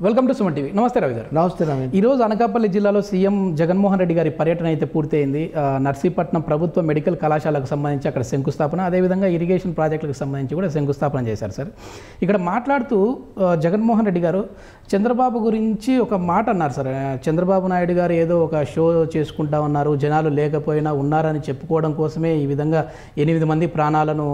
Welcome to Suman TV నమస్తే రవి గారు నమస్తే నవీన్ ఈరోజు అనకాపల్లి జిల్లాలో సీఎం జగన్మోహన్ రెడ్డి గారి పర్యటన అయితే పూర్తయింది ఆ, నర్సీపట్నం ప్రభుత్వ మెడికల్ కళాశాలకు సంబంధించి అక్కడ శంకుస్థాపన అదేవిధంగా ఇరిగేషన్ ప్రాజెక్టులకు సంబంధించి కూడా శంకుస్థాపన చేశారు సార్ ఇక్కడ మాట్లాడుతూ ఆ, జగన్మోహన్ రెడ్డి గారు చంద్రబాబు గురించి ఒక మాట అన్నారు సార్ ఆ, చంద్రబాబు నాయుడు గారు ఏదో ఒక షో చేసుకుంటా ఉన్నారు జనాలు లేకపోయినా ఉన్నారని చెప్పుకోవడం కోసమే ఈ విధంగా ఎనిమిది మంది ప్రాణాలను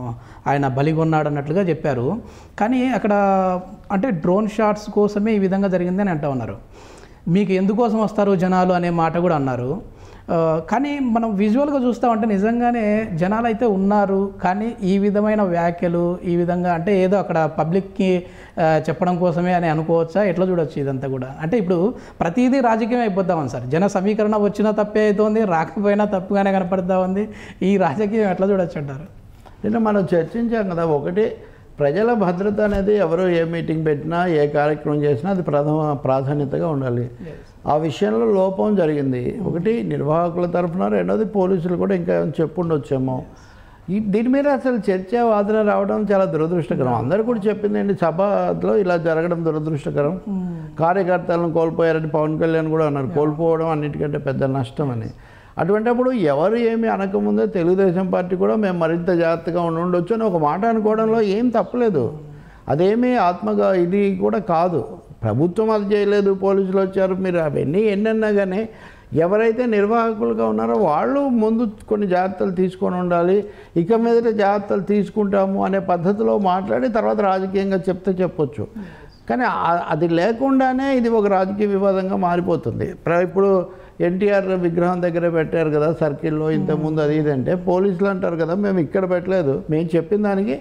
ఆయన బలిగొన్నాడు అన్నట్లుగా చెప్పారు కానీ అక్కడ అంటే డ్రోన్ షాట్స్ కోసమే ఈ విధంగా జరిగింది అని అంటా ఉన్నారు మీకు ఎందుకోసం వస్తారు జనాలు అనే మాట కూడా అన్నారు ఆ, కానీ మనం విజువల్గా చూస్తామంటే నిజంగానే జనాలు అయితే ఉన్నారు కానీ ఈ విధమైన వ్యాఖ్యలు ఈ విధంగా అంటే ఏదో అక్కడ పబ్లిక్కి ఆ, చెప్పడం కోసమే అని అనుకోవచ్చా ఎట్లా చూడొచ్చు ఇదంతా కూడా అంటే ఇప్పుడు ప్రతిదీ రాజకీయం అయిపోతా ఉంది సార్ జన సమీకరణ వచ్చినా తప్పే అవుతోంది రాకపోయినా తప్పుగానే కనపడతా ఉంది ఈ రాజకీయం ఎట్లా చూడొచ్చు అంటారు నిన్న మనం చర్చించాం కదా ఒకటి ప్రజల భద్రత అనేది ఎవరు ఏ మీటింగ్ పెట్టినా ఏ కార్యక్రమం చేసినా అది ప్రథమ ప్రాధాన్యతగా ఉండాలి ఆ విషయంలో లోపం జరిగింది ఒకటి నిర్వాహకుల తరఫున రెండోది పోలీసులు కూడా ఇంకా ఏమైనా చెప్పుండొచ్చేమో ఈ దీని మీద అసలు చర్చ వాదన రావడం చాలా దురదృష్టకరం అందరూ కూడా చెప్పింది ఏంటి సభలో ఇలా జరగడం దురదృష్టకరం కార్యకర్తలను కోల్పోయారని పవన్ కళ్యాణ్ కూడా అన్నారు కోల్పోవడం అన్నిటికంటే పెద్ద నష్టం అని అటువంటిప్పుడు ఎవరు ఏమి అనకముందే తెలుగుదేశం పార్టీ కూడా మేము మరింత జాగ్రత్తగా ఉండి ఉండొచ్చు అని ఒక మాట అనుకోవడంలో ఏం తప్పలేదు అదేమీ ఆత్మగా ఇది కూడా కాదు ప్రభుత్వం అది చేయలేదు పోలీసులు వచ్చారు మీరు అవన్నీ ఎన్నన్నా కానీ ఎవరైతే నిర్వాహకులుగా ఉన్నారో వాళ్ళు ముందు కొన్ని జాగ్రత్తలు తీసుకొని ఉండాలి ఇక మీదట జాగ్రత్తలు తీసుకుంటాము అనే పద్ధతిలో మాట్లాడి తర్వాత రాజకీయంగా చెప్తే చెప్పొచ్చు కానీ ఆ- అది లేకుండానే ఇది ఒక రాజకీయ వివాదంగా మారిపోతుంది ప్ర- ఇప్పుడు ఎన్టీఆర్ విగ్రహం దగ్గర పెట్టారు కదా సర్కిల్లో ఇంతకుముందు అది ఇది అంటే పోలీసులు అంటారు కదా మేము ఇక్కడ పెట్టలేదు మేము చెప్పిన దానికి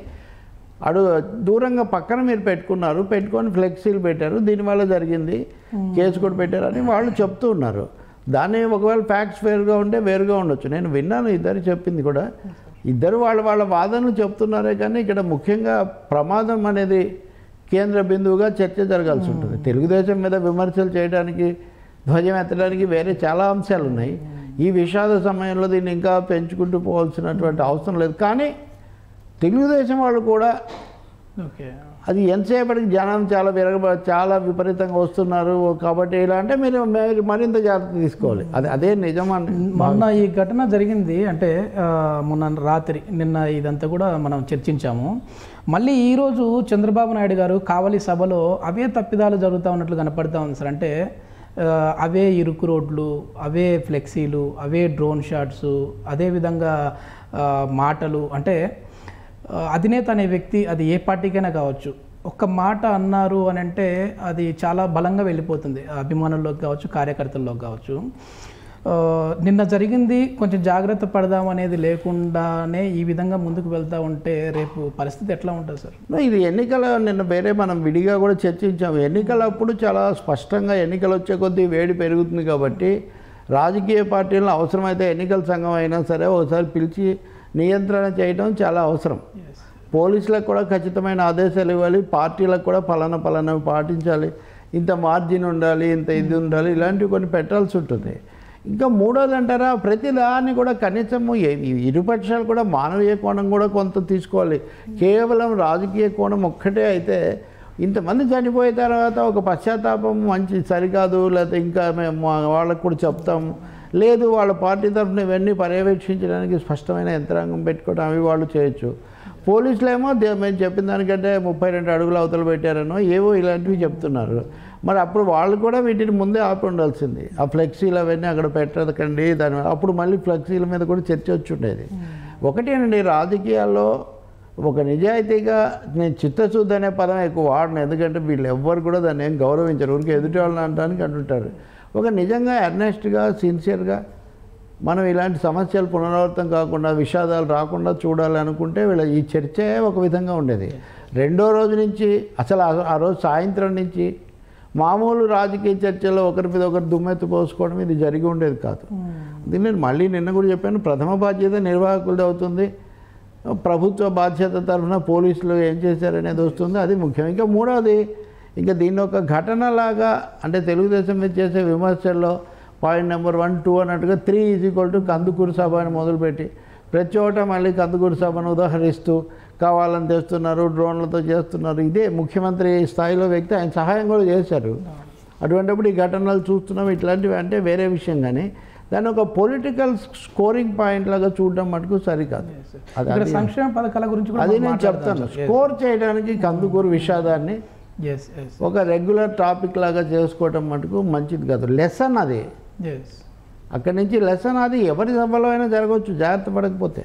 అడు దూరంగా పక్కన మీరు పెట్టుకున్నారు పెట్టుకొని ఫ్లెక్సీలు పెట్టారు దీనివల్ల జరిగింది కేసు కూడా పెట్టారని వాళ్ళు చెప్తూ ఉన్నారు దాన్ని ఒకవేళ ఫ్యాక్ట్స్ వేరుగా ఉంటే వేరుగా ఉండొచ్చు నేను విన్నాను ఇద్దరు చెప్పింది కూడా ఇద్దరు వాళ్ళ వాళ్ళ వాదనలు చెప్తున్నారే కానీ ఇక్కడ ముఖ్యంగా ప్రమాదం అనేది కేంద్ర బిందువుగా చర్చ జరగాల్సి ఉంటుంది తెలుగుదేశం మీద విమర్శలు చేయడానికి ధ్వజం ఎత్తడానికి వేరే చాలా అంశాలు ఉన్నాయి ఈ విషాద సమయంలో దీన్ని ఇంకా పెంచుకుంటూ పోవాల్సినటువంటి అవసరం లేదు కానీ తెలుగుదేశం వాళ్ళు కూడా ఓకే అది ఎంతసేపటికి జనం చాలా విరగ చాలా విపరీతంగా వస్తున్నారు కాబట్టి ఇలా అంటే మీరు మీరు మరింత జాగ్రత్త తీసుకోవాలి అది అదే నిజమండి మొన్న ఈ ఘటన జరిగింది అంటే ఆ, మొన్న రాత్రి నిన్న ఇదంతా కూడా మనం చర్చించాము మళ్ళీ ఈరోజు చంద్రబాబు నాయుడు గారు కావలి సభలో అవే తప్పిదాలు జరుగుతూ ఉన్నట్లు కనపడతా ఉంది సార్ అంటే ఆ, అవే ఇరుకు రోడ్లు అవే ఫ్లెక్సీలు అవే డ్రోన్ షాట్స్ అదేవిధంగా ఆ, మాటలు అంటే ఆ, అధినేత అనే వ్యక్తి అది ఏ పార్టీకైనా కావచ్చు ఒక్క మాట అన్నారు అని అంటే అది చాలా బలంగా వెళ్ళిపోతుంది ఆ అభిమానుల్లోకి కావచ్చు కార్యకర్తల్లోకి కావచ్చు ఆ, నిన్న జరిగింది కొంచెం జాగ్రత్త పడదాం అనేది లేకుండానే ఈ విధంగా ముందుకు వెళ్తూ ఉంటే రేపు పరిస్థితి ఎట్లా ఉంటుంది సార్ ఇది ఎన్నికల నిన్న వేరే మనం విడిగా కూడా చర్చించాము ఎన్నికలప్పుడు చాలా స్పష్టంగా ఎన్నికలు వచ్చే కొద్దీ వేడి పెరుగుతుంది కాబట్టి రాజకీయ పార్టీలను అవసరమైతే ఎన్నికల సంఘం అయినా సరే ఒకసారి పిలిచి నియంత్రణ చేయడం చాలా అవసరం పోలీసులకు కూడా ఖచ్చితమైన ఆదేశాలు ఇవ్వాలి పార్టీలకు కూడా పలానా పలానా పాటించాలి ఇంత మార్జిన్ ఉండాలి ఇంత ఇది ఉండాలి ఇలాంటివి కొన్ని పెట్టాల్సి ఉంటుంది ఇంకా మూడోది అంటారా ప్రతి దాన్ని కూడా కనీసము ఏ- ఈ ఇరుపక్షాలు కూడా మానవీయ కోణం కూడా కొంత తీసుకోవాలి కేవలం రాజకీయ కోణం ఒక్కటే అయితే ఇంతమంది చనిపోయిన తర్వాత ఒక పశ్చాత్తాపం మంచి సరికాదు లేకపోతే ఇంకా మేము మా- వాళ్ళకు కూడా చెప్తాము లేదు వాళ్ళ పార్టీ తరఫున ఇవన్నీ పర్యవేక్షించడానికి స్పష్టమైన యంత్రాంగం పెట్టుకోవడం అవి వాళ్ళు చేయొచ్చు పోలీసులేమో దే- మేము చెప్పిన దానికంటే ముప్పై రెండు అడుగులు అవతల పెట్టారనో ఏవో ఇలాంటివి చెప్తున్నారు మరి అప్పుడు వాళ్ళు కూడా వీటిని ముందే ఆపి ఉండాల్సింది ఆ ఫ్లెక్సీలు అవన్నీ అక్కడ పెట్టకండి దాని అప్పుడు మళ్ళీ ఫ్లెక్సీల మీద కూడా చర్చ వచ్చి ఉండేది ఒకటేనండి రాజకీయాల్లో ఒక నిజాయితీగా నేను చిత్తశుద్ధి అనే పదం ఎక్కువ వాడను ఎందుకంటే వీళ్ళు ఎవ్వరు కూడా దాన్ని ఏం గౌరవించరు ఊరికి ఎదుటి వాళ్ళని అంటానికి అంటుంటారు ఒక నిజంగా ఎర్నెస్ట్గా సిన్సియర్గా మనం ఇలాంటి సమస్యలు పునరావృతం కాకుండా విషాదాలు రాకుండా చూడాలి అనుకుంటే వీళ్ళ ఈ చర్చే ఒక విధంగా ఉండేది రెండో రోజు నుంచి అసలు ఆ- ఆ రోజు సాయంత్రం నుంచి మామూలు రాజకీయ చర్చలో ఒకరి మీద ఒకరు దుమ్మెత్తి పోసుకోవడం ఇది జరిగి ఉండేది కాదు దీన్ని నేను మళ్ళీ నిన్న కూడా చెప్పాను ప్రథమ బాధ్యత నిర్వాహకులది అవుతుంది ప్రభుత్వ బాధ్యత తరఫున పోలీసులు ఏం చేశారనేది వస్తుంది అది ముఖ్యం ఇంకా మూడవది ఇంకా దీన్ని ఒక ఘటనలాగా అంటే తెలుగుదేశం మీద చేసే విమర్శల్లో పాయింట్ నెంబర్ వన్ టూ అన్నట్టుగా three is equal to Kandukur సభ అని మొదలుపెట్టి ప్రతి చోట మళ్ళీ కందుకూరు సభను ఉదాహరిస్తూ కావాలని తెస్తున్నారు డ్రోన్లతో చేస్తున్నారు ఇదే ముఖ్యమంత్రి స్థాయిలో వ్యక్తి ఆయన సహాయం కూడా చేశారు అటువంటిప్పుడు ఈ ఘటనలు చూస్తున్నాం ఇట్లాంటివి అంటే వేరే విషయం కానీ దాన్ని ఒక పొలిటికల్ స్కోరింగ్ పాయింట్ లాగా చూడడం మటుకు సరికాదు అది ఇక్కడ అది- సంక్షేమ పథకాల గురించి కూడా అది మనం నేను చెప్తాను స్కోర్ చేయడానికి కందుకూరు విషాదాన్ని ఎస్ ఎస్ ఒక రెగ్యులర్ టాపిక్ లాగా చేసుకోవటం మటుకు మంచిది కాదు లెసన్ అది ఎస్ అక్కడి నుంచి లెసన్ అది ఎవరి సభలో అయినా జరగవచ్చు జాగ్రత్త పడకపోతే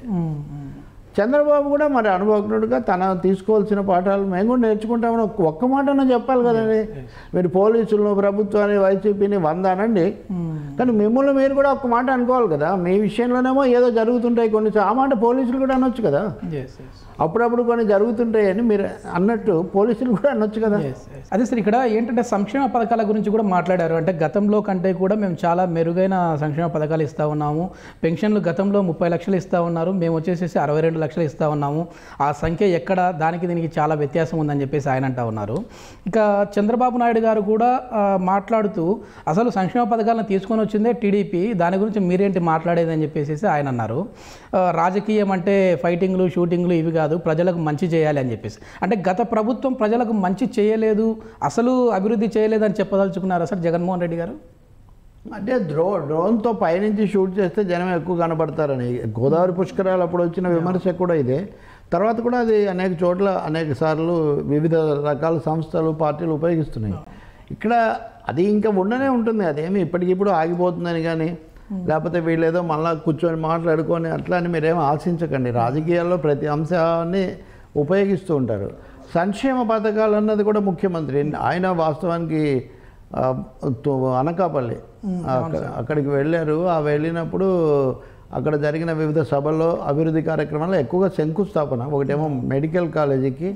చంద్రబాబు కూడా మరి అనుభవజ్ఞుడిగా తన తీసుకోవాల్సిన పాఠాలు మేము కూడా నేర్చుకుంటామని ఒక్క- ఒక్క మాటనే చెప్పాలి కదండి మీరు పోలీసులను ప్రభుత్వాన్ని వైసీపీని వంద అనండి కానీ మిమ్మల్ని మీరు కూడా ఒక్క మాట అనుకోవాలి కదా మీ విషయంలోనేమో ఏదో జరుగుతుంటాయి కొన్ని ఆ మాట పోలీసులు కూడా అనొచ్చు కదా ఎస్ ఎస్ అప్పుడప్పుడు కొన్ని జరుగుతుంటాయని మీరు అన్నట్టు పోలీసులు కూడా అనొచ్చు కదా అదే సార్ ఇక్కడ ఏంటంటే సంక్షేమ పథకాల గురించి కూడా మాట్లాడారు అంటే గతంలో కంటే కూడా మేము చాలా మెరుగైన సంక్షేమ పథకాలు ఇస్తా ఉన్నాము పెన్షన్లు గతంలో ముప్పై లక్షలు ఇస్తా ఉన్నారు మేము వచ్చేసేసి అరవై రెండు లక్షలు ఇస్తా ఉన్నాము ఆ సంఖ్య ఎక్కడ దానికి దీనికి చాలా వ్యత్యాసం ఉందని చెప్పేసి ఆయన అంటా ఉన్నారు ఇక చంద్రబాబు నాయుడు గారు కూడా ఆ, మాట్లాడుతూ అసలు సంక్షేమ పథకాలను తీసుకొని వచ్చిందే టీడీపీ దాని గురించి మీరేంటి మాట్లాడేదని చెప్పేసి ఆయన అన్నారు ఆ, రాజకీయం అంటే ఫైటింగ్లు షూటింగ్లు ఇవి కాదు ప్రజలకు మంచి చేయాలి అని చెప్పేసి అంటే గత ప్రభుత్వం ప్రజలకు మంచి చేయలేదు అసలు అభివృద్ధి చేయలేదు అని చెప్పదలుచుకున్నారా సార్ జగన్మోహన్ రెడ్డి గారు అంటే డ్రో డ్రోన్తో పైనుంచి షూట్ చేస్తే జనం ఎక్కువ కనబడతారని గోదావరి పుష్కరాలు అప్పుడు వచ్చిన విమర్శ కూడా ఇదే తర్వాత కూడా అది అనేక చోట్ల అనేక సార్లు వివిధ రకాల సంస్థలు పార్టీలు ఉపయోగిస్తున్నాయి ఇక్కడ అది ఇంకా ఉండనే ఉంటుంది అదేమి ఇప్పటికిప్పుడు ఆగిపోతుందని కానీ లేకపోతే వీళ్ళు ఏదో మళ్ళీ కూర్చొని మాట్లాడుకొని అట్లా అని మీరేం ఆశించకండి రాజకీయాల్లో ప్రతి అంశాన్ని ఉపయోగిస్తూ ఉంటారు సంక్షేమ పథకాలు అన్నది కూడా ముఖ్యమంత్రి ఆయన వాస్తవానికి ఆ, తో- అనకాపల్లి అక్క- అక్కడికి వెళ్ళారు ఆ వెళ్ళినప్పుడు అక్కడ జరిగిన వివిధ సభల్లో అభివృద్ధి కార్యక్రమాల్లో ఎక్కువగా శంకుస్థాపన ఒకటేమో మెడికల్ కాలేజీకి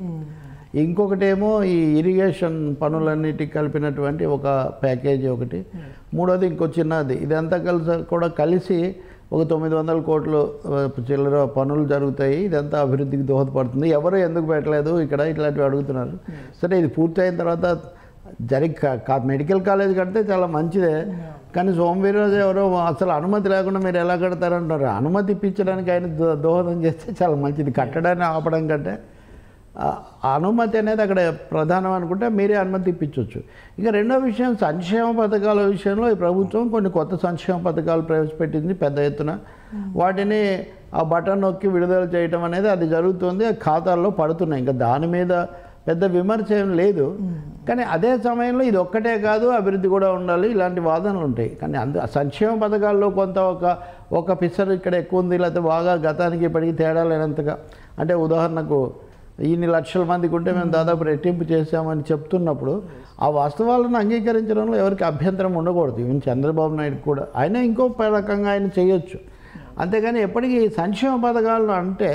ఇంకొకటేమో ఈ ఇరిగేషన్ పనులన్నిటికి కలిపినటువంటి ఒక ప్యాకేజీ ఒకటి మూడోది ఇంకో చిన్నది ఇదంతా కలిసి కూడా కలిసి ఒక తొమ్మిది వందల కోట్లు ఆ, చిల్లర పనులు జరుగుతాయి ఇదంతా అభివృద్ధికి దోహదపడుతుంది ఎవరు ఎందుకు పెట్టలేదు ఇక్కడ ఇట్లాంటివి అడుగుతున్నారు సరే ఇది పూర్తయిన తర్వాత జరిగి కా- కా- మెడికల్ కాలేజ్ కడితే చాలా మంచిదే కానీ సోమవీర్రాజు ఎవరో అసలు అనుమతి లేకుండా మీరు ఎలా కడతారంటారు అనుమతి ఇప్పించడానికి ఆయన దో- దోహదం చేస్తే చాలా మంచిది కట్టడాన్ని ఆపడం కంటే ఆ ఆ అనుమతి అనేది అక్కడ ప్రధానం అనుకుంటే మీరే అనుమతి ఇప్పించవచ్చు ఇక రెండో విషయం సంక్షేమ పథకాల విషయంలో ఈ ప్రభుత్వం కొన్ని కొత్త సంక్షేమ పథకాలు ప్రవేశపెట్టింది పెద్ద ఎత్తున వాటిని ఆ బటన్ నొక్కి విడుదల చేయటం అనేది అది జరుగుతుంది ఆ ఖాతాల్లో పడుతున్నాయి ఇంకా దాని మీద పెద్ద విమర్శ ఏం లేదు కానీ అదే సమయంలో ఇది ఒక్కటే కాదు అభివృద్ధి కూడా ఉండాలి ఇలాంటి వాదనలు ఉంటాయి కానీ అందు సంక్షేమ పథకాల్లో కొంత ఒక ఒక పిసర్ ఇక్కడ ఎక్కువ ఉంది లేకపోతే బాగా గతానికి ఇప్పటికి తేడా లేనంతగా అంటే ఉదాహరణకు ఇన్ని లక్షల మందికి ఉంటే మేము దాదాపు రెట్టింపు చేశామని చెప్తున్నప్పుడు ఆ వాస్తవాలను అంగీకరించడంలో ఎవరికి అభ్యంతరం ఉండకూడదు ఈవెన్ చంద్రబాబు నాయుడు కూడా ఆయన ఇంకో రకంగా ఆయన చేయొచ్చు అంతేగాని ఎప్పటికీ సంక్షేమ పథకాలు అంటే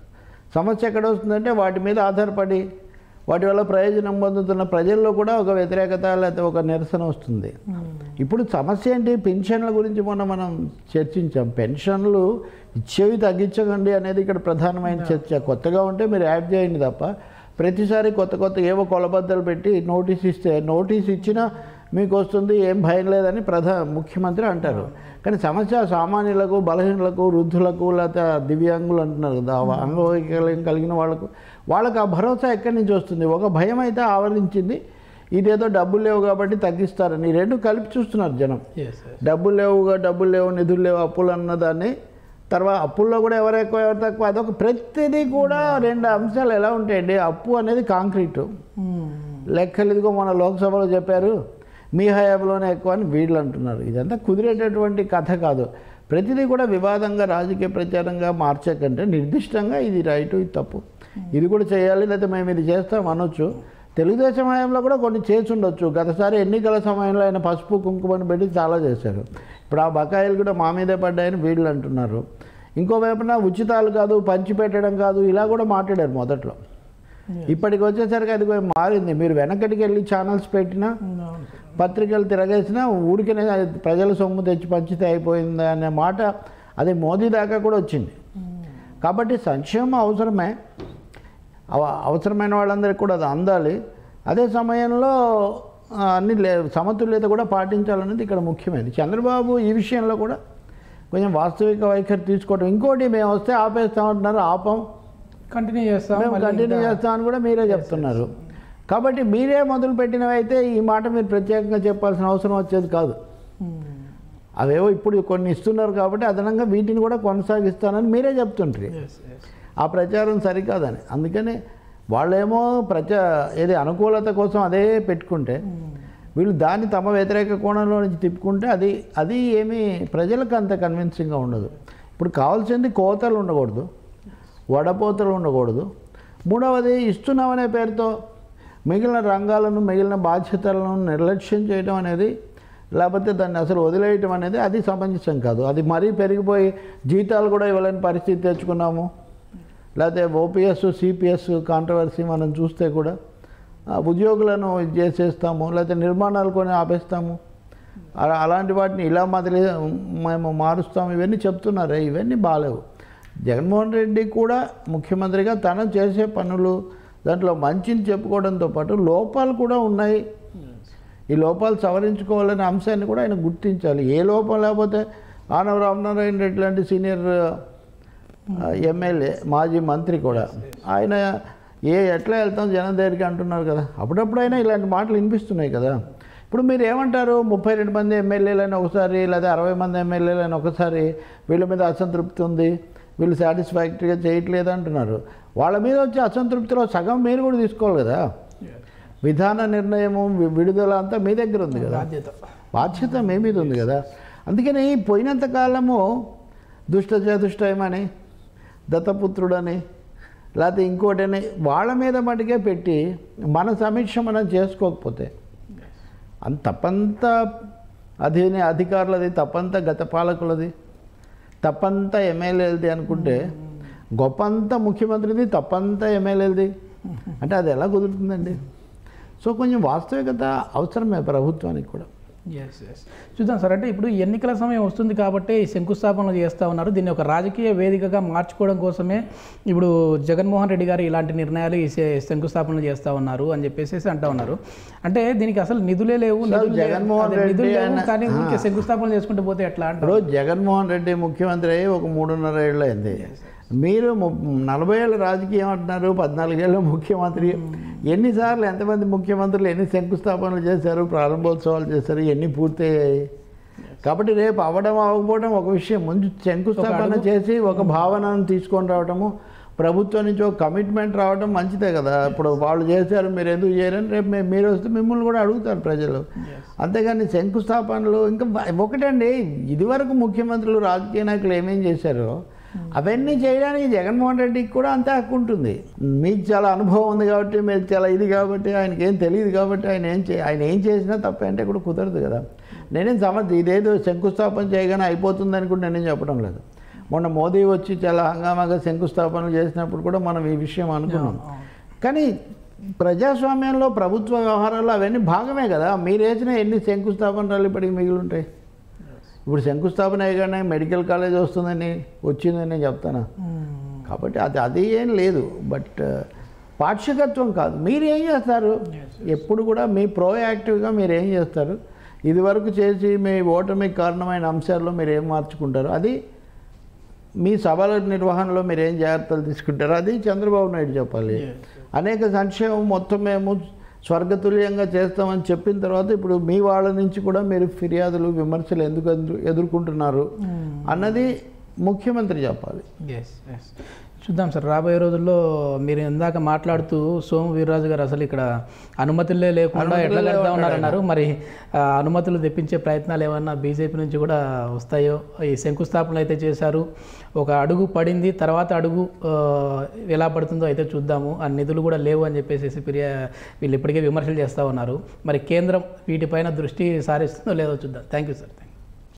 సమస్య ఎక్కడ వస్తుందంటే వాటి మీద ఆధారపడి వాటి వల్ల ప్రయోజనం పొందుతున్న ప్రజల్లో కూడా ఒక వ్యతిరేకత లేకపోతే ఒక నిరసన వస్తుంది ఇప్పుడు సమస్య ఏంటి పెన్షన్ల గురించి మొన్న మనం చర్చించాం పెన్షన్లు ఇచ్చేవి తగ్గించకండి అనేది ఇక్కడ ప్రధానమైన చర్చ కొత్తగా ఉంటే మీరు యాడ్ చేయండి తప్ప ప్రతిసారి కొత్త కొత్త ఏవో కొలబద్దలు పెట్టి నోటీస్ ఇస్తే నోటీస్ ఇచ్చినా మీకు వస్తుంది ఏం భయం లేదని ప్రధా ముఖ్యమంత్రి అంటారు కానీ సమస్య సామాన్యులకు బలహీనులకు వృద్ధులకు లేకపోతే దివ్యాంగులు అంటున్నారు కదా ఆ అంగవైకల్యం కలిగిన వాళ్ళకు వాళ్ళకి ఆ భరోసా ఎక్కడి నుంచి వస్తుంది ఒక భయం అయితే ఆవరించింది ఇదేదో డబ్బులు లేవు కాబట్టి తగ్గిస్తారని ఈ రెండు కలిపి చూస్తున్నారు జనం ఎస్ డబ్బులు లేవుగా డబ్బులు లేవు నిధులు లేవు అప్పులు అన్నదాన్ని తర్వాత అప్పుల్లో కూడా ఎవరు ఎక్కువ ఎవరు తక్కువ అదొక ప్రతిదీ కూడా రెండు అంశాలు ఎలా ఉంటాయండి అప్పు అనేది కాంక్రీటు లెక్కలు ఇదిగో మన లోక్సభలో చెప్పారు మీ హయాంలోనే ఎక్కువ అని వీళ్ళు అంటున్నారు ఇదంతా కుదిరేటటువంటి కథ కాదు ప్రతిదీ కూడా వివాదంగా రాజకీయ ప్రచారంగా మార్చే కంటే నిర్దిష్టంగా ఇది రైటు ఇది తప్పు ఇది కూడా చేయాలి లేకపోతే మేము ఇది చేస్తాం అనొచ్చు తెలుగుదేశం హయాంలో కూడా కొన్ని చేసి ఉండొచ్చు గతసారి ఎన్నికల సమయంలో ఆయన పసుపు కుంకుమని పెట్టి చాలా చేశారు ఇప్పుడు ఆ బకాయిలు కూడా మా మీదే పడ్డాయని వీళ్ళు అంటున్నారు ఇంకో వైపున ఉచితాలు కాదు పంచి పెట్టడం కాదు ఇలా కూడా మాట్లాడారు మొదట్లో ఇప్పటికి వచ్చేసరికి అది కొంచెం మారింది మీరు వెనకటికి వెళ్ళి ఛానల్స్ పెట్టినా పత్రికలు తిరగేసినా ఊరికనే అది ప్రజల సొమ్ము తెచ్చి పంచితే అయిపోయింది అనే మాట అది మోదీ దాకా కూడా వచ్చింది కాబట్టి సంక్షేమం అవసరమే అవ- అవసరమైన వాళ్ళందరికీ కూడా అది అందాలి అదే సమయంలో ఆ, అన్ని లే సమతుల్యత కూడా పాటించాలనేది ఇక్కడ ముఖ్యమైనది చంద్రబాబు ఈ విషయంలో కూడా కొంచెం వాస్తవిక వైఖరి తీసుకోవడం ఇంకోటి మేము వస్తే ఆపేస్తామంటున్నారు ఆపం కంటిన్యూ చేస్తాం మేము మళ్ళీ కంటిన్యూ ఇంకా- చేస్తామని కూడా మీరే చెప్తున్నారు కాబట్టి మీరే మొదలు పెట్టినవి అయితే ఈ మాట మీరు ప్రత్యేకంగా చెప్పాల్సిన అవసరం వచ్చేది కాదు మ్మ్. అవేవో ఇప్పుడు కొన్ని ఇస్తున్నారు కాబట్టి అదనంగా వీటిని కూడా కొనసాగిస్తానని మీరే చెప్తుంటారు Yes, yes. ఆ ప్రచారం సరికాదని అందుకని వాళ్ళేమో ప్రచా ఏది అనుకూలత కోసం అదే పెట్టుకుంటే వీళ్ళు దాన్ని తమ వ్యతిరేక కోణంలో నుంచి తిప్పుకుంటే అది అది ఏమీ ప్రజలకు అంత కన్విన్సింగ్గా ఉండదు ఇప్పుడు కావాల్సింది కోతలు ఉండకూడదు వడపోతలు ఉండకూడదు మూడవది ఇస్తున్నామనే పేరుతో మిగిలిన రంగాలను మిగిలిన బాధ్యతలను నిర్లక్ష్యం చేయడం అనేది లేకపోతే దాన్ని అసలు వదిలేయటం అనేది అది సమంజసం కాదు అది మరీ పెరిగిపోయి జీతాలు కూడా ఇవ్వలేని పరిస్థితి తెచ్చుకున్నాము లేకపోతే ఓపీఎస్ సిపిఎస్ కాంట్రవర్సీ మనం చూస్తే కూడా ఆ, ఉద్యోగులను ఇది చేసేస్తాము లేకపోతే నిర్మాణాలు కొని ఆపేస్తాము అలా అలాంటి వాటిని ఇలా మదిలి మేము మారుస్తాము ఇవన్నీ చెప్తున్నారే ఇవన్నీ బాగాలేవు జగన్మోహన్ రెడ్డి కూడా ముఖ్యమంత్రిగా తను చేసే పనులు దాంట్లో మంచిని చెప్పుకోవడంతో పాటు లోపాలు కూడా ఉన్నాయి ఈ లోపాలు సవరించుకోవాలనే అంశాన్ని కూడా ఆయన గుర్తించాలి ఏ లోపం లేకపోతే ఆనవ రామనారాయణ రెడ్డి లాంటి సీనియర్ ఆ, ఎమ్మెల్యే మాజీ మంత్రి కూడా ఆయన ఏ ఎట్లా వెళ్తాం జనం దగ్గరికి అంటున్నారు కదా అప్పుడప్పుడైనా ఇలాంటి మాటలు వినిపిస్తున్నాయి కదా ఇప్పుడు మీరు ఏమంటారు ముప్పై రెండు మంది ఎమ్మెల్యేలని ఒకసారి లేదా అరవై మంది ఎమ్మెల్యేలని ఒకసారి వీళ్ళ మీద అసంతృప్తి ఉంది వీళ్ళు సాటిస్ఫాక్టరీగా చేయట్లేదు అంటున్నారు వాళ్ళ మీద వచ్చే అసంతృప్తిలో సగం మీరు కూడా తీసుకోవాలి కదా విధాన నిర్ణయము వి- విడుదల అంతా మీ దగ్గర ఉంది కదా బాధ్యత బాధ్యత మీ మీద ఉంది కదా అందుకని పోయినంత కాలము దుష్ట చతుష్టయమని దత్తపుత్రుడని లేకపోతే ఇంకోటని వాళ్ళ మీద మటుకే పెట్టి మన సమీక్ష మనం చేసుకోకపోతే అంత తప్పంతా అధీన అధికారులది తప్పంతా గత పాలకులది తప్పంతా ఎమ్మెల్యేలది అనుకుంటే గొప్పంతా ముఖ్యమంత్రిది తప్పంతా ఎమ్మెల్యేలది అంటే అది ఎలా కుదురుతుందండి సో కొంచెం వాస్తవికత అవసరమే ప్రభుత్వానికి కూడా ఎస్ ఎస్ చూద్దాం సార్ అంటే ఇప్పుడు ఎన్నికల సమయం వస్తుంది కాబట్టి ఈ శంకుస్థాపనలు చేస్తూ ఉన్నారు దీన్ని ఒక రాజకీయ వేదికగా మార్చుకోవడం కోసమే ఇప్పుడు జగన్మోహన్ రెడ్డి గారు ఇలాంటి నిర్ణయాలు ఈ శ- శంకుస్థాపనలు చేస్తూ ఉన్నారు అని చెప్పేసి అంటా ఉన్నారు అంటే దీనికి అసలు నిధులే లేవు సార్, నిధులు లే- జగన్మోహన్ అదే, నిధులు రెడ్డి లేవు ఆయన- కానీ ఊరికే శంకుస్థాపనలు చేసుకుంటూ పోతే ఎట్లా అంటారు ఇప్పుడు జగన్మోహన్ రెడ్డి ముఖ్యమంత్రి అయ్యి ఒక మూడున్నర ఏళ్ళు అయింది మీరు ము- నలభై ఏళ్ళ రాజకీయం అంటున్నారు పద్నాలుగేళ్ళు ముఖ్యమంత్రి ఎన్నిసార్లు ఎంతమంది ముఖ్యమంత్రులు ఎన్ని శంకుస్థాపనలు చేశారు ప్రారంభోత్సవాలు చేశారు ఎన్ని పూర్తయ్యాయి కాబట్టి రేపు అవ్వడం అవ్వకపోవడం ఒక విషయం ముందు శంకుస్థాపన చేసి ఒక భావనను తీసుకొని రావడము ప్రభుత్వం నుంచి ఒక కమిట్మెంట్ రావడం మంచిదే కదా ఇప్పుడు వాళ్ళు చేశారు మీరు ఎందుకు చేయరని రేపు మే- మీరు వస్తే మిమ్మల్ని కూడా అడుగుతారు ప్రజలు అంతేగాని శంకుస్థాపనలు ఇంకా ఒకటండి ఇదివరకు ముఖ్యమంత్రులు రాజకీయ నాయకులు ఏమేం చేశారో అవన్నీ చేయడానికి జగన్మోహన్ రెడ్డికి కూడా అంతే హక్కు ఉంటుంది మీకు చాలా అనుభవం ఉంది కాబట్టి మీకు చాలా ఇది కాబట్టి ఆయనకి ఏం తెలియదు కాబట్టి ఆయన ఏం చే ఆయన ఏం చేసినా తప్ప అంటే కూడా కుదరదు కదా నేనేం సమర్థ ఇదేదో శంకుస్థాపన చేయగానే అయిపోతుందని కూడా నేనేం చెప్పడం లేదు మొన్న మోదీ వచ్చి చాలా హంగామాగా శంకుస్థాపనలు చేసినప్పుడు కూడా మనం ఈ విషయం అనుకున్నాం కానీ ప్రజాస్వామ్యంలో ప్రభుత్వ వ్యవహారాలు అవన్నీ భాగమే కదా మీరు వేసిన ఎన్ని శంకుస్థాపనలు ఇప్పటికి మిగిలి ఉంటాయి ఇప్పుడు శంకుస్థాపన అయ్యగానే మెడికల్ కాలేజ్ వస్తుందని వచ్చిందని నేను చెప్తాను కాబట్టి అది అది ఏం లేదు బట్ పాక్షికత్వం కాదు మీరు ఏం చేస్తారు ఎప్పుడు కూడా మీ ప్రోయాక్టివ్గా మీరు ఏం చేస్తారు ఇదివరకు చేసి మీ ఓటమికి కారణమైన అంశాల్లో మీరు ఏం మార్చుకుంటారు అది మీ సభల నిర్వహణలో మీరు ఏం జాగ్రత్తలు తీసుకుంటారు అది చంద్రబాబు నాయుడు చెప్పాలి అనేక సంక్షేమం మొత్తం మేము స్వర్గతుల్యంగా చేస్తామని చెప్పిన తర్వాత ఇప్పుడు మీ వాళ్ళ నుంచి కూడా మీరు ఫిర్యాదులు విమర్శలు ఎందుకు ఎదురు- ఎదుర్కొంటున్నారు అన్నది ముఖ్యమంత్రి చెప్పాలి ఎస్ ఎస్ చూద్దాం సార్ రాబోయే రోజుల్లో మీరు ఇందాక మాట్లాడుతూ సోము వీర్రాజు గారు అసలు ఇక్కడ అనుమతులే లేకుండా ఎట్లా కడతా ఉన్నారన్నారు మరి ఆ, అనుమతులు తెప్పించే ప్రయత్నాలు ఏమన్నా బీజేపీ నుంచి కూడా వస్తాయో ఈ శంకుస్థాపనలు అయితే చేశారు ఒక అడుగు పడింది తర్వాత అడుగు ఆ, ఎలా పడుతుందో అయితే చూద్దాము ఆ నిధులు కూడా లేవు అని చెప్పేసి ఫిర్యా వీళ్ళు ఇప్పటికే విమర్శలు చేస్తూ ఉన్నారు మరి కేంద్రం వీటిపైన దృష్టి సారిస్తుందో లేదో చూద్దాం థ్యాంక్ యూ సార్ థ్యాంక్